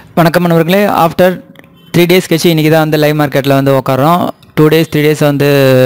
வணக்கம் நண்பர்களே after three days கழிச்சு இன்றைக்கி தான் வந்து லைவ் மார்க்கெட்டில் வந்து உட்காரோம் டூ டேஸ் த்ரீ டேஸ் வந்து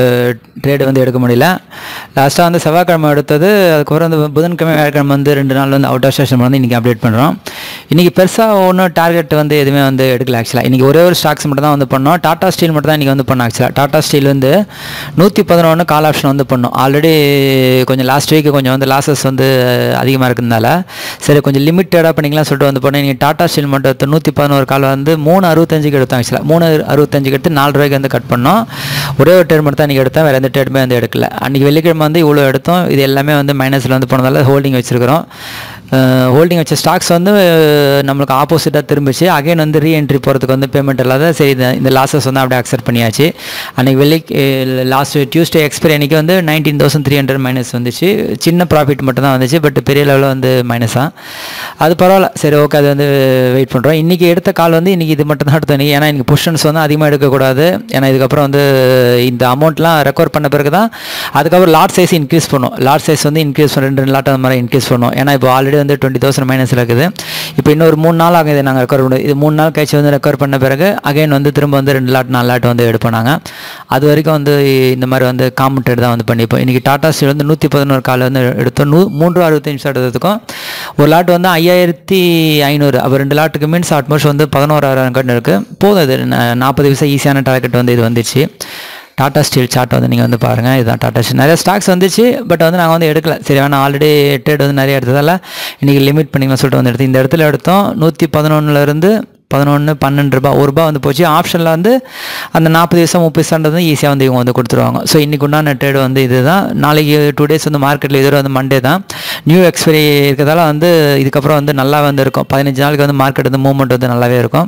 ட்ரேடு வந்து எடுக்க முடியல லாஸ்ட்டாக வந்து செவ்வாய்க்கிழமை எடுத்தது அதுக்கப்புறம் வந்து புதன்கிழமை வியாழக்கிழமை வந்து ரெண்டு நாள் வந்து அவுட் ஆஃப் ஸ்டேஷன் வந்து இன்றைக்கி அப்டேட் பண்ணுறோம் இன்றைக்கி பெருசாக ஒன்றும் டார்கெட் வந்து எதுவுமே வந்து எடுக்கல ஆக்சுவலாக இன்றைக்கி ஒரே ஒரு ஸ்டாக்ஸ் மட்டும் தான் வந்து பண்ணோம் டாடா ஸ்டீல் மட்டும் தான் இன்றைக்கி வந்து பண்ணோம் ஆக்சுவலாக டாடா ஸ்டீல் வந்து நூற்றி பதினொன்று கால் ஆப்ஷன் வந்து பண்ணோம் ஆல்ரெடி கொஞ்சம் லாஸ்ட் வீக் கொஞ்சம் வந்து லாசஸ் வந்து அதிகமாக இருக்கிறதுனால சரி கொஞ்சம் லிமிட்டடாக பண்ணிக்கலாம் சொல்லிட்டு வந்து போனேன் நீங்கள் டாடா ஸ்டீல் மட்டும் எடுத்து நூற்றி பதினோரு கால் வந்து மூணு அறுபத்தஞ்சுக்கு எடுத்தோம் ஆக்சுவலாக மூணு அறுபத்தஞ்சுக்கு எடுத்து நாலு ரூபாய்க்கு வந்து கட் பண்ணோம் ஒரே ஒரு டேட் மட்டும் தான் இன்றைக்கி எடுத்தோம் வேறு எந்த டேட்டுமே வந்து எடுக்கல அன்றைக்கி வெள்ளிக்கிழமை வந்து இவ்வளோ எடுத்தோம் இது எல்லாமே வந்து மைனஸில் வந்து போனதால ஹோல்டிங் வச்சுருக்கிறோம் ஹோல்டிங் வச்ச ஸ்டாக்ஸ் வந்து நம்மளுக்கு ஆப்போசிட்டாக திரும்பிச்சு அகைன் வந்து ரீஎன்ட்ரி போகிறதுக்கு வந்து பேமெண்ட் இல்லாத சரி இந்த இந்த லாஸஸ் வந்து அப்படியே அக்செப்ட் பண்ணியாச்சு அன்றைக்கி வெள்ளி லாஸ்ட் டியூஸ்டே எக்ஸ்பைரி அன்றைக்கி வந்து nineteen thousand three hundred minus வந்துச்சு சின்ன ப்ராஃபிட் மட்டும் தான் வந்துச்சு பட் பெரிய லெவலில் வந்து மைனஸ் தான் அது பரவாயில்ல சரி ஓகே அது வந்து வெயிட் பண்ணுறோம் இன்றைக்கி எடுத்த கால் வந்து இன்றைக்கி இது மட்டும் தான் எடுத்தோம் இன்றைக்கி ஏன்னா இன்றைக்கி பொஷன்ஸ் வந்து அதிகமாக எடுக்கக்கூடாது ஏன்னா இதுக்கப்புறம் வந்து இந்த அமௌண்ட்லாம் ரெக்கவர் பண்ண பிறகு தான் அதுக்கப்புறம் லாட் சைஸ் இன்க்ரீஸ் பண்ணும் லாட் சைஸ் வந்து இன்க்ரீஸ் பண்ண ரெண்டு ரெண்டு லாட் அந்த மாதிரி இன்க்ரீஸ் பண்ணும் ஏன்னா இப்போ ஆல்ரெடி வந்து டுவெண்ட்டி தௌசண்ட் மைனஸில் இருக்குது இப்போ இன்னொரு மூணு நாள் ஆகும் இதை நாங்கள் ரெக்கவர் பண்ணுவோம் இது மூணு நாள் கழிச்சு வந்து ரெக்கவர் பண்ண பிறகு அகைன் வந்து திரும்ப வந்து ரெண்டு லாட் நாலு லாட் வந்து எடுப்போம் நாங்கள் அது வரைக்கும் வந்து இந்த மாதிரி வந்து காமெண்டட் தான் வந்து பண்ணிப்போம் இன்றைக்கி டாடா ஸ்டீல் வந்து நூற்றி பதினோரு கால் வந்து எடுத்தோம் நூ மூன்று அறுபத்தஞ்சு நிமிஷம் எடுத்ததுக்கும் ஒரு லாட் வந்து ஐயாயிரத்தி ஐநூறு அப்போ ரெண்டு லாட்டுக்கு மீன்ஸ் ஆட்மோஸ்ட் வந்து பதினோராயிரம் கட்டு இருக்குது போதும் இது நாற்பது நிமிஷம் ஈஸியான டார்கெட் வந்து இது வந்துச்சு டாடா ஸ்டீல் சார்ட் வந்து நீங்கள் வந்து பாருங்கள் இதுதான் டாடா ஸ்டீல் நிறைய ஸ்டாக்ஸ் வந்துச்சு பட் வந்து நாங்கள் வந்து எடுக்கல சரி வேணா ஆல்ரெடி ட்ரேட் வந்து நிறைய எடுத்ததால் இன்றைக்கி லிமிட் பண்ணிக்கலாம் சொல்லிட்டு வந்து எடுத்து இந்த இடத்துல எடுத்தோம் நூற்றி பதினொன்றுலேருந்து பதினொன்று பன்னெண்டு ரூபா ஒரு ரூபா வந்து போச்சு ஆப்ஷனில் வந்து அந்த நாற்பது வருஷம் முப்பது வருஷன்றது ஈஸியாக வந்து இவங்க வந்து கொடுத்துருவாங்க ஸோ இன்றைக்கு உண்டான ட்ரேடு வந்து இதுதான் நாளைக்கு டூ டேஸ் வந்து மார்க்கெட்டில் இது வந்து மண்டே தான் நியூ எக்ஸ்பைரி இருக்கிறதால வந்து இதுக்கப்புறம் வந்து நல்லா வந்து இருக்கும் பதினஞ்சு நாளைக்கு வந்து மார்க்கெட் வந்து மூவ்மெண்ட் வந்து நல்லாவே இருக்கும்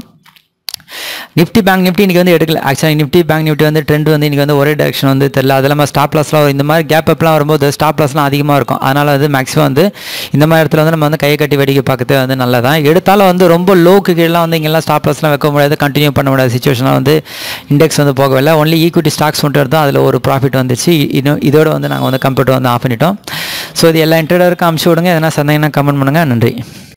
நிஃப்டி பேங்க் நிஃப்டி இன்றைக்கி வந்து எடுக்கல ஆக்சுவலாக நிஃப்டி பேங்க் நிஃப்டி வந்து ட்ரெண்ட் வந்து இன்றைக்கி வந்து ஒரே டேரக்ஷன் வந்து தெரியல அது இல்லாமல் ஸ்டாப் லாஸ்லாம் இந்த மாதிரி கேப் அப்லாம் வரும்போது ஸ்டாப் லாஸ்லாம் அதிகமாக இருக்கும் அதனால் வந்து மேக்ஸிமம் வந்து இந்த மாதிரி இடத்துல வந்து நம்ம வந்து கையை கட்டி வேடிக்கை பார்க்கறது வந்து நல்லதான் எடுத்தாலும் வந்து ரொம்ப லோக்கு கீழலாம் வந்து இங்கெல்லாம் ஸ்டாப் லாஸ்லாம் வைக்க முடியாது கண்டினியூ பண்ண முடியாத சுச்சுவேஷனாக வந்து இண்டெக்ஸ் வந்து போகவில்லை ஒன்லி ஈக்விட்டி ஸ்டாக்ஸ் மட்டும் எடுத்தோம் அதில் ஒரு ப்ராஃபிட் வந்துச்சு இன்னும் இதோட வந்து நாங்கள் வந்து கம்ப்யூட்டர் வந்து ஆஃப் பண்ணிட்டோம் ஸோ இது எல்லா இன்ட்ரடருக்கும் அமுச்சு விடுங்க எதனா சந்தேகம்னா கமெண்ட் பண்ணுங்கள் நன்றி